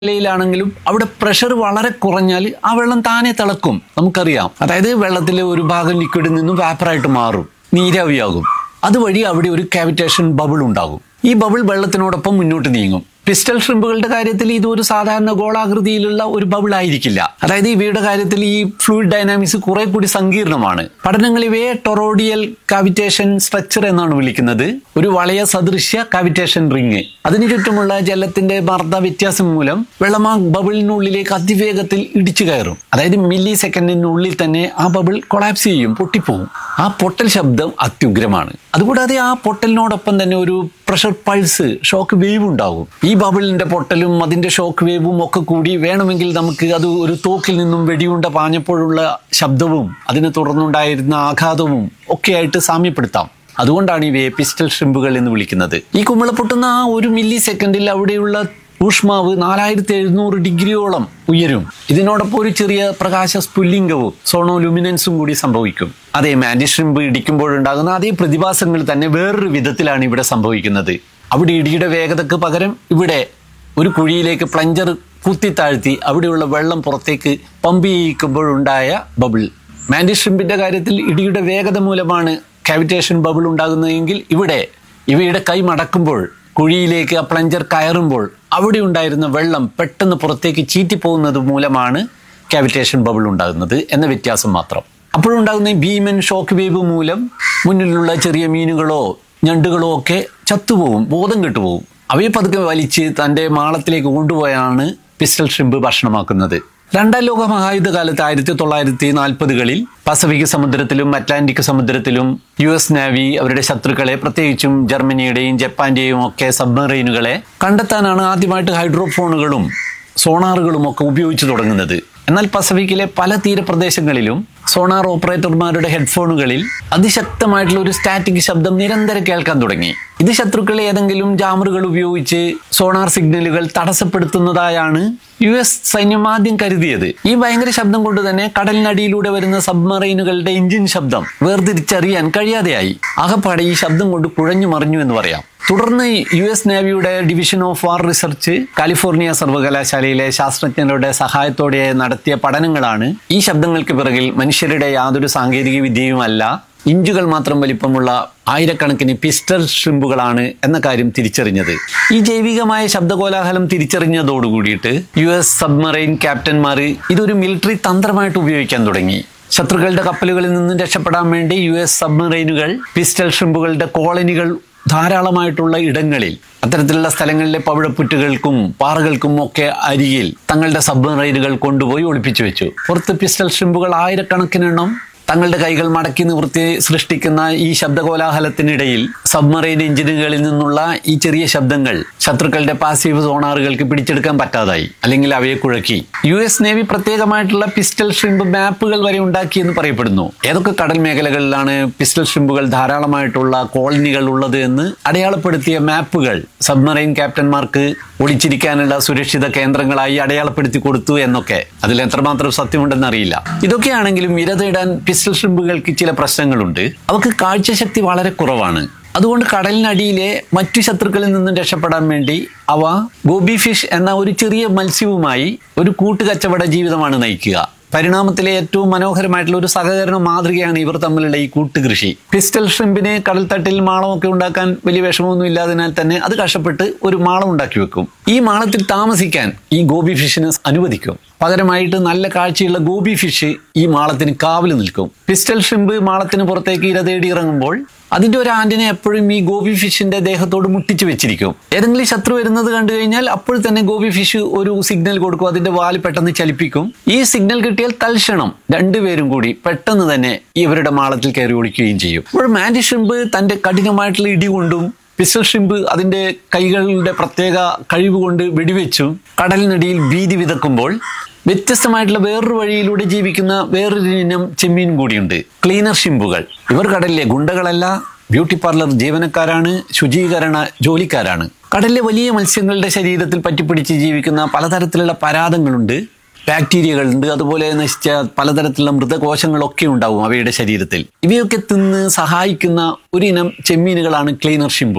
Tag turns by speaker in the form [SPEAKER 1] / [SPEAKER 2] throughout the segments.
[SPEAKER 1] നിലയിലാണെങ്കിലും അവിടെ പ്രഷർ വളരെ കുറഞ്ഞാൽ ആ വെള്ളം താനെ തിളക്കും നമുക്കറിയാം അതായത് വെള്ളത്തിലെ ഒരു ഭാഗം ലിക്വിഡിൽ നിന്നും വാപ്പറായിട്ട് മാറും നീരാവിയാകും അതുവഴി അവിടെ ഒരു കാവിറ്റേഷൻ ബബിൾ ഉണ്ടാകും ഈ ബബിൾ വെള്ളത്തിനോടൊപ്പം മുന്നോട്ട് നീങ്ങും പിസ്റ്റൽ ഷ്രിമ്പുകളുടെ കാര്യത്തിൽ ഇത് ഒരു സാധാരണ ഗോളാകൃതിയിലുള്ള ഒരു ബബിൾ ആയിരിക്കില്ല അതായത് ഇവയുടെ കാര്യത്തിൽ ഈ ഫ്ലൂയിഡ് ഡൈനാമിക്സ് കുറെ കൂടി സങ്കീർണമാണ് പഠനങ്ങൾ ഇവയെ ടൊറോഡിയൽ കാവിറ്റേഷൻ സ്ട്രക്ചർ എന്നാണ് വിളിക്കുന്നത് ഒരു വളയ സദൃശ്യ കാവിറ്റേഷൻ റിങ് അതിനു ചുറ്റുമുള്ള ജലത്തിന്റെ മർദ്ദ വ്യത്യാസം മൂലം വെള്ളം ആ ബബിളിനുള്ളിലേക്ക് അതിവേഗത്തിൽ ഇടിച്ചു കയറും അതായത് മില്ലി സെക്കൻഡിനുള്ളിൽ തന്നെ ആ ബബിൾ കൊളാപ്സ് ചെയ്യും പൊട്ടിപ്പോകും ആ പൊട്ടൽ ശബ്ദം അത്യുഗ്രമാണ് അതുകൂടാതെ ആ പൊട്ടലിനോടൊപ്പം തന്നെ ഒരു പ്രഷർ പൾസ് ഷോക്ക് വേവ് ഉണ്ടാകും ഈ ബബിളിന്റെ പൊട്ടലും അതിന്റെ ഷോക്ക് വേവും ഒക്കെ കൂടി വേണമെങ്കിൽ നമുക്ക് അത് ഒരു തോക്കിൽ നിന്നും വെടിയുണ്ട പാഞ്ഞപ്പോഴുള്ള ശബ്ദവും അതിനെ തുടർന്നുണ്ടായിരുന്ന ആഘാതവും ഒക്കെയായിട്ട് സാമ്യപ്പെടുത്താം അതുകൊണ്ടാണ് ഇവയെ പിസ്റ്റൽ ഷ്രിമ്പുകൾ എന്ന് വിളിക്കുന്നത് ഈ കുമിള പൊട്ടുന്ന ആ ഒരു മില്ലി സെക്കൻഡിൽ അവിടെയുള്ള ഊഷ്മാവ് നാലായിരത്തി എഴുന്നൂറ് ഡിഗ്രിയോളം ഉയരും ഇതിനോടൊപ്പം ഒരു ചെറിയ പ്രകാശ സ്ഫുല്ലിംഗവും സോണോ ലുമിനൻസും കൂടി സംഭവിക്കും അതേ മാൻഡി ഷ്രിമ്പ് ഇടിക്കുമ്പോഴുണ്ടാകുന്ന അതേ പ്രതിഭാസങ്ങൾ തന്നെ വേറൊരു വിധത്തിലാണ് ഇവിടെ സംഭവിക്കുന്നത് അവിടെ ഇടിയുടെ വേഗതക്ക് പകരം ഇവിടെ ഒരു കുഴിയിലേക്ക് പ്ലഞ്ചർ കുത്തിത്താഴ്ത്തി അവിടെയുള്ള വെള്ളം പുറത്തേക്ക് പമ്പ് ചെയ്യിക്കുമ്പോഴുണ്ടായ ബബിൾ മാൻഡി ഷ്രിമ്പിന്റെ കാര്യത്തിൽ ഇടിയുടെ വേഗത മൂലമാണ് കാവിറ്റേഷൻ ബബിൾ ഉണ്ടാകുന്നതെങ്കിൽ ഇവിടെ ഇവയുടെ കൈ മടക്കുമ്പോൾ കുഴിയിലേക്ക് ആ പ്ലഞ്ചർ കയറുമ്പോൾ അവിടെ ഉണ്ടായിരുന്ന വെള്ളം പെട്ടെന്ന് പുറത്തേക്ക് ചീറ്റിപ്പോകുന്നത് മൂലമാണ് കാവിറ്റേഷൻ ബബിൾ ഉണ്ടാകുന്നത് എന്ന വ്യത്യാസം മാത്രം അപ്പോഴുണ്ടാകുന്ന ഈ ഭീമൻ ഷോക്ക് വേവ് മൂലം മുന്നിലുള്ള ചെറിയ മീനുകളോ ഞണ്ടുകളോ ഒക്കെ ചത്തുപോകും ബോധം കെട്ടുപോകും അവയെ പതുക്കെ വലിച്ച് തൻ്റെ മാളത്തിലേക്ക് കൊണ്ടുപോയാണ് പിസ്റ്റൽ ഷ്രിമ്പ് ഭക്ഷണമാക്കുന്നത് രണ്ടാം ലോക മഹായുദ്ധ കാലത്ത് ആയിരത്തി തൊള്ളായിരത്തി നാൽപ്പതുകളിൽ പസഫിക് സമുദ്രത്തിലും അറ്റ്ലാന്റിക് സമുദ്രത്തിലും യു എസ് നാവി അവരുടെ ശത്രുക്കളെ പ്രത്യേകിച്ചും ജർമ്മനിയുടെയും ജപ്പാന്റെയും ഒക്കെ സബ്മറൈനുകളെ കണ്ടെത്താനാണ് ആദ്യമായിട്ട് ഹൈഡ്രോഫോണുകളും സോണാറുകളും ഒക്കെ ഉപയോഗിച്ചു തുടങ്ങുന്നത് എന്നാൽ പസഫിക്കിലെ പല തീരപ്രദേശങ്ങളിലും സോണാർ ഓപ്പറേറ്റർമാരുടെ ഹെഡ്ഫോണുകളിൽ അതിശക്തമായിട്ടുള്ള ഒരു സ്റ്റാറ്റിക് ശബ്ദം നിരന്തരം കേൾക്കാൻ തുടങ്ങി ഇത് ശത്രുക്കളെ ഏതെങ്കിലും ജാമറുകൾ ഉപയോഗിച്ച് സോണാർ സിഗ്നലുകൾ തടസ്സപ്പെടുത്തുന്നതായാണ് യു എസ് സൈന്യം ആദ്യം കരുതിയത് ഈ ഭയങ്കര ശബ്ദം കൊണ്ട് തന്നെ കടലിനടിയിലൂടെ വരുന്ന സബ്മറൈനുകളുടെ എഞ്ചിൻ ശബ്ദം വേർതിരിച്ചറിയാൻ കഴിയാതെയായി ആകപ്പാടെ ഈ ശബ്ദം കൊണ്ട് കുഴഞ്ഞു മറിഞ്ഞു എന്ന് പറയാം തുടർന്ന് യു എസ് നേവിയുടെ division of war research California സർവകലാശാലയിലെ ശാസ്ത്രജ്ഞരുടെ സഹായത്തോടെ നടത്തിയ പഠനങ്ങളാണ് ഈ ശബ്ദങ്ങൾക്ക് പിറകിൽ മനുഷ്യരുടെ യാതൊരു സാങ്കേതിക വിദ്യയുമല്ല ഇഞ്ചുകൾ മാത്രം വലിപ്പമുള്ള ആയിരക്കണക്കിന് പിസ്റ്റൽ ഷ്രിമ്പുകളാണ് എന്ന കാര്യം തിരിച്ചറിഞ്ഞത് ഈ ജൈവികമായ ശബ്ദകോലാഹലം തിരിച്ചറിഞ്ഞതോടുകൂടിയിട്ട് യു എസ് സബ്മറൈൻ ക്യാപ്റ്റന്മാർ ഇതൊരു മിലിറ്ററി തന്ത്രമായിട്ട് ഉപയോഗിക്കാൻ തുടങ്ങി ശത്രുക്കളുടെ കപ്പലുകളിൽ നിന്നും രക്ഷപ്പെടാൻ വേണ്ടി യു എസ് സബ്മറൈനുകൾ പിസ്റ്റൽ ഷ്രിമ്പുകളുടെ കോളനികൾ ധാരാളമായിട്ടുള്ള ഇടങ്ങളിൽ അത്തരത്തിലുള്ള സ്ഥലങ്ങളിലെ പവിഴപ്പുറ്റുകൾക്കും പാറകൾക്കും ഒക്കെ അരികിൽ തങ്ങളുടെ സബ്മറൈനുകൾ കൊണ്ടുപോയി ഒളിപ്പിച്ചു വെച്ചു പുറത്ത് പിസ്റ്റൽ ഷ്രിമ്പുകൾ ആയിരക്കണക്കിനെണ്ണം തങ്ങളുടെ കൈകൾ മടക്കി നിവൃത്തി സൃഷ്ടിക്കുന്ന ഈ ശബ്ദകോലാഹലത്തിനിടയിൽ സബ്മറൈൻ എഞ്ചിനുകളിൽ നിന്നുള്ള ഈ ചെറിയ ശബ്ദങ്ങൾ ശത്രുക്കളുടെ പാസീവ് സോണാറുകൾക്ക് പിടിച്ചെടുക്കാൻ പറ്റാതായി അല്ലെങ്കിൽ അവയെ കുഴക്കി യു എസ് നേവി പ്രത്യേകമായിട്ടുള്ള പിസ്റ്റൽ ഷ്രിമ്പ് മാപ്പുകൾ വരെ ഉണ്ടാക്കിയെന്ന് പറയപ്പെടുന്നു ഏതൊക്കെ കടൽ മേഖലകളിലാണ് പിസ്റ്റൽ ഷ്രിമ്പുകൾ ധാരാളമായിട്ടുള്ള കോളനികൾ ഉള്ളത് എന്ന് അടയാളപ്പെടുത്തിയ മാപ്പുകൾ സബ്മറൈൻ ക്യാപ്റ്റന്മാർക്ക് ഒളിച്ചിരിക്കാനുള്ള സുരക്ഷിത കേന്ദ്രങ്ങളായി അടയാളപ്പെടുത്തി കൊടുത്തു എന്നൊക്കെ അതിൽ എത്രമാത്രം സത്യമുണ്ടെന്ന് അറിയില്ല ഇതൊക്കെയാണെങ്കിലും ഇര തേടാൻ പിസ്റ്റൽ ഷ്രിമ്പുകൾക്ക് ചില പ്രശ്നങ്ങളുണ്ട് അവക്ക് കാഴ്ചശക്തി വളരെ കുറവാണ് അതുകൊണ്ട് കടലിനടിയിലെ മറ്റു ശത്രുക്കളിൽ നിന്നും രക്ഷപ്പെടാൻ വേണ്ടി അവ ഗോബി ഫിഷ് എന്ന ഒരു ചെറിയ മത്സ്യവുമായി ഒരു കൂട്ടുകച്ചവട ജീവിതമാണ് നയിക്കുക പരിണാമത്തിലെ ഏറ്റവും മനോഹരമായിട്ടുള്ള ഒരു സഹകരണ മാതൃകയാണ് ഇവർ തമ്മിലുള്ള ഈ കൂട്ടുകൃഷി പിസ്റ്റൽ ഷ്രിമ്പിന് കടൽത്തട്ടിൽ മാളമൊക്കെ ഉണ്ടാക്കാൻ വലിയ വിഷമമൊന്നും ഇല്ലാതിനാൽ തന്നെ അത് കഷ്ടപ്പെട്ട് ഒരു മാളം ഉണ്ടാക്കി വെക്കും ഈ മാളത്തിൽ താമസിക്കാൻ ഈ ഗോബി ഫിഷിനെ അനുവദിക്കും പകരമായിട്ട് നല്ല കാഴ്ചയുള്ള ഗോബി ഫിഷ് ഈ മാളത്തിന് കാവൽ നിൽക്കും പിസ്റ്റൽ ഷ്രിമ്പ് മാളത്തിന് പുറത്തേക്ക് ഇര തേടി ഇറങ്ങുമ്പോൾ അതിന്റെ ഒരു ആന്റിനെ എപ്പോഴും ഈ ഗോബി ഫിഷിന്റെ ദേഹത്തോട് മുട്ടിച്ചു വെച്ചിരിക്കും ഏതെങ്കിലും ശത്രു വരുന്നത് കണ്ടു കഴിഞ്ഞാൽ അപ്പോൾ തന്നെ ഗോബി ഫിഷ് ഒരു സിഗ്നൽ കൊടുക്കും അതിന്റെ വാല് പെട്ടെന്ന് ചലിപ്പിക്കും ഈ സിഗ്നൽ കിട്ടിയാൽ തൽക്ഷണം രണ്ടുപേരും കൂടി പെട്ടെന്ന് തന്നെ ഇവരുടെ മാളത്തിൽ കയറി ഒളിക്കുകയും ചെയ്യും അപ്പോൾ മാൻഡി ഷ്രിമ്പ് തന്റെ കഠിനമായിട്ടുള്ള ഇടി കൊണ്ടും പിസ്റ്റൽ ഷ്രിമ്പ് അതിന്റെ കൈകളുടെ പ്രത്യേക കഴിവ് കൊണ്ട് വെടിവെച്ചും കടലിനടിയിൽ ഭീതി വിതക്കുമ്പോൾ വ്യത്യസ്തമായിട്ടുള്ള വേറൊരു വഴിയിലൂടെ ജീവിക്കുന്ന വേറൊരു ഇനം ചെമ്മീൻ കൂടിയുണ്ട് ക്ലീനർ ഷിമ്പുകൾ ഇവർ കടലിലെ ഗുണ്ടകളല്ല ബ്യൂട്ടി പാർലർ ജീവനക്കാരാണ് ശുചീകരണ ജോലിക്കാരാണ് കടലിലെ വലിയ മത്സ്യങ്ങളുടെ ശരീരത്തിൽ പറ്റിപ്പിടിച്ച് ജീവിക്കുന്ന പലതരത്തിലുള്ള പരാതങ്ങളുണ്ട് ബാക്ടീരിയകളുണ്ട് അതുപോലെ നശിച്ച പലതരത്തിലുള്ള മൃതകോശങ്ങളൊക്കെ ഉണ്ടാവും അവയുടെ ശരീരത്തിൽ ഇവയൊക്കെ തിന്ന് സഹായിക്കുന്ന ഒരിനം ചെമ്മീനുകളാണ് ക്ലീനർ ഷിമ്പുകൾ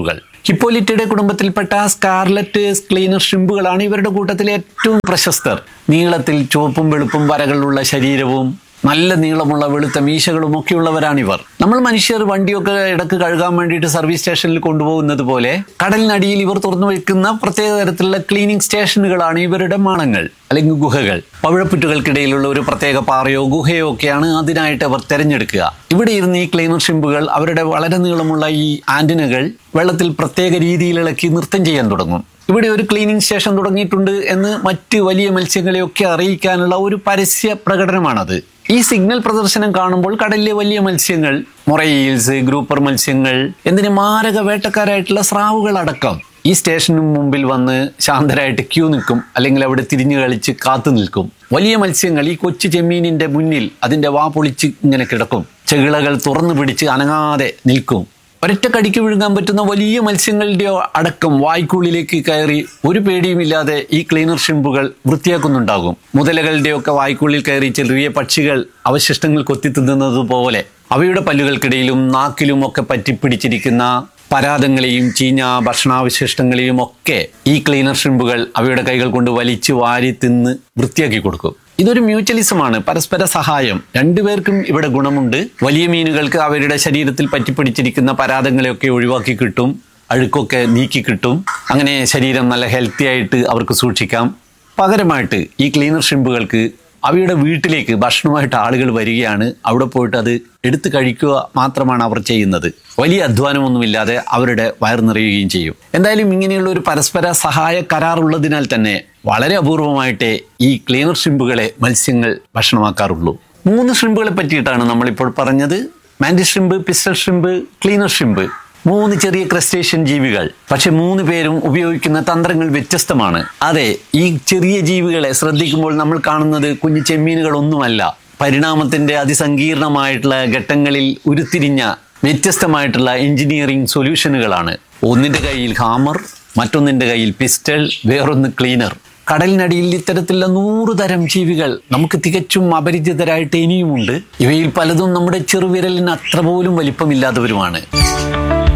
[SPEAKER 1] ഹിപ്പോലിറ്റയുടെ കുടുംബത്തിൽപ്പെട്ട സ്കാർലറ്റ് ക്ലീനർ ഷ്രിമ്പുകളാണ് ഇവരുടെ കൂട്ടത്തിലെ ഏറ്റവും പ്രശസ്തർ നീളത്തിൽ ചുവപ്പും വെളുപ്പും വരകളുള്ള ശരീരവും നല്ല നീളമുള്ള വെളുത്ത മീശകളും ഒക്കെ ഉള്ളവരാണിവർ നമ്മൾ മനുഷ്യർ വണ്ടിയൊക്കെ ഇടക്ക് കഴുകാൻ വേണ്ടിയിട്ട് സർവീസ് സ്റ്റേഷനിൽ കൊണ്ടുപോകുന്നത് പോലെ കടലിനടിയിൽ ഇവർ തുറന്നു വെക്കുന്ന പ്രത്യേക തരത്തിലുള്ള ക്ലീനിങ് സ്റ്റേഷനുകളാണ് ഇവരുടെ മാണങ്ങൾ അല്ലെങ്കിൽ ഗുഹകൾ പവിഴപ്പുറ്റുകൾക്കിടയിലുള്ള ഒരു പ്രത്യേക പാറയോ ഗുഹയോ ഒക്കെയാണ് അതിനായിട്ട് അവർ തിരഞ്ഞെടുക്കുക ഇവിടെ ഇരുന്ന് ഈ ക്ലീനർ ഷിമ്പുകൾ അവരുടെ വളരെ നീളമുള്ള ഈ ആന്റിനകൾ വെള്ളത്തിൽ പ്രത്യേക രീതിയിൽ ഇളക്കി നൃത്തം ചെയ്യാൻ തുടങ്ങും ഇവിടെ ഒരു ക്ലീനിങ് സ്റ്റേഷൻ തുടങ്ങിയിട്ടുണ്ട് എന്ന് മറ്റ് വലിയ മത്സ്യങ്ങളെയൊക്കെ അറിയിക്കാനുള്ള ഒരു പരസ്യ പ്രകടനമാണത് ഈ സിഗ്നൽ പ്രദർശനം കാണുമ്പോൾ കടലിലെ വലിയ മത്സ്യങ്ങൾ മൊറയിൽസ് ഗ്രൂപ്പർ മത്സ്യങ്ങൾ എന്തിന് മാരക വേട്ടക്കാരായിട്ടുള്ള സ്രാവുകൾ അടക്കം ഈ സ്റ്റേഷന് മുമ്പിൽ വന്ന് ശാന്തരായിട്ട് ക്യൂ നിൽക്കും അല്ലെങ്കിൽ അവിടെ തിരിഞ്ഞു കളിച്ച് കാത്തു നിൽക്കും വലിയ മത്സ്യങ്ങൾ ഈ കൊച്ചു ചെമ്മീനിന്റെ മുന്നിൽ അതിന്റെ വാ പൊളിച്ച് ഇങ്ങനെ കിടക്കും ചെകിളകൾ തുറന്നു പിടിച്ച് അനങ്ങാതെ നിൽക്കും ഒരൊറ്റ കടിക്ക് വിഴുങ്ങാൻ പറ്റുന്ന വലിയ മത്സ്യങ്ങളുടെ അടക്കം വായ്ക്കുള്ളിലേക്ക് കയറി ഒരു പേടിയുമില്ലാതെ ഈ ക്ലീനർ ഷിമ്പുകൾ വൃത്തിയാക്കുന്നുണ്ടാകും മുതലകളുടെയൊക്കെ വായ്ക്കുള്ളിൽ കയറി ചെറിയ പക്ഷികൾ അവശിഷ്ടങ്ങൾ കൊത്തിത്തിന്നുന്നത് പോലെ അവയുടെ പല്ലുകൾക്കിടയിലും നാക്കിലും ഒക്കെ പറ്റിപ്പിടിച്ചിരിക്കുന്ന പരാതങ്ങളെയും ചീഞ്ഞ ഭക്ഷണാവശിഷ്ടങ്ങളെയും ഒക്കെ ഈ ക്ലീനർ ഷിമ്പുകൾ അവയുടെ കൈകൾ കൊണ്ട് വലിച്ചു വാരി തിന്ന് വൃത്തിയാക്കി കൊടുക്കും ഇതൊരു മ്യൂച്വലിസമാണ് പരസ്പര സഹായം രണ്ടുപേർക്കും ഇവിടെ ഗുണമുണ്ട് വലിയ മീനുകൾക്ക് അവരുടെ ശരീരത്തിൽ പറ്റിപ്പിടിച്ചിരിക്കുന്ന പരാതങ്ങളെയൊക്കെ ഒഴിവാക്കി കിട്ടും അഴുക്കൊക്കെ നീക്കി കിട്ടും അങ്ങനെ ശരീരം നല്ല ഹെൽത്തി ആയിട്ട് അവർക്ക് സൂക്ഷിക്കാം പകരമായിട്ട് ഈ ക്ലീനർ ഷിമ്പുകൾക്ക് അവയുടെ വീട്ടിലേക്ക് ഭക്ഷണമായിട്ട് ആളുകൾ വരികയാണ് അവിടെ പോയിട്ട് അത് എടുത്തു കഴിക്കുക മാത്രമാണ് അവർ ചെയ്യുന്നത് വലിയ അധ്വാനമൊന്നുമില്ലാതെ അവരുടെ വയർ നിറയുകയും ചെയ്യും എന്തായാലും ഇങ്ങനെയുള്ള ഒരു പരസ്പര സഹായ കരാർ ഉള്ളതിനാൽ തന്നെ വളരെ അപൂർവമായിട്ടേ ഈ ക്ലീനർ ഷ്രിമ്പുകളെ മത്സ്യങ്ങൾ ഭക്ഷണമാക്കാറുള്ളൂ മൂന്ന് ഷ്രിമ്പുകളെ പറ്റിയിട്ടാണ് നമ്മളിപ്പോൾ പറഞ്ഞത് mantis shrimp pistol shrimp cleaner shrimp മൂന്ന് ചെറിയ ക്രസ്റ്റേഷ്യൻ ജീവികൾ പക്ഷെ മൂന്ന് പേരും ഉപയോഗിക്കുന്ന തന്ത്രങ്ങൾ വ്യത്യസ്തമാണ് അതെ ഈ ചെറിയ ജീവികളെ ശ്രദ്ധിക്കുമ്പോൾ നമ്മൾ കാണുന്നത് കുഞ്ഞു ചെമ്മീനുകളൊന്നുമല്ല പരിണാമത്തിന്റെ അതിസങ്കീർണമായിട്ടുള്ള ഘട്ടങ്ങളിൽ ഉരുത്തിരിഞ്ഞ വ്യത്യസ്തമായിട്ടുള്ള എഞ്ചിനീയറിംഗ് സൊല്യൂഷനുകളാണ് ഒന്നിന്റെ കയ്യിൽ ഹാമർ മറ്റൊന്നിന്റെ കയ്യിൽ പിസ്റ്റൾ വേറൊന്ന് ക്ലീനർ കടലിനടിയിൽ ഇത്തരത്തിലുള്ള നൂറ് തരം ജീവികൾ നമുക്ക് തികച്ചും അപരിചിതരായിട്ട് ഇനിയുമുണ്ട് ഇവയിൽ പലതും നമ്മുടെ ചെറുവിരലിന് അത്ര പോലും വലിപ്പമില്ലാത്തവരുമാണ്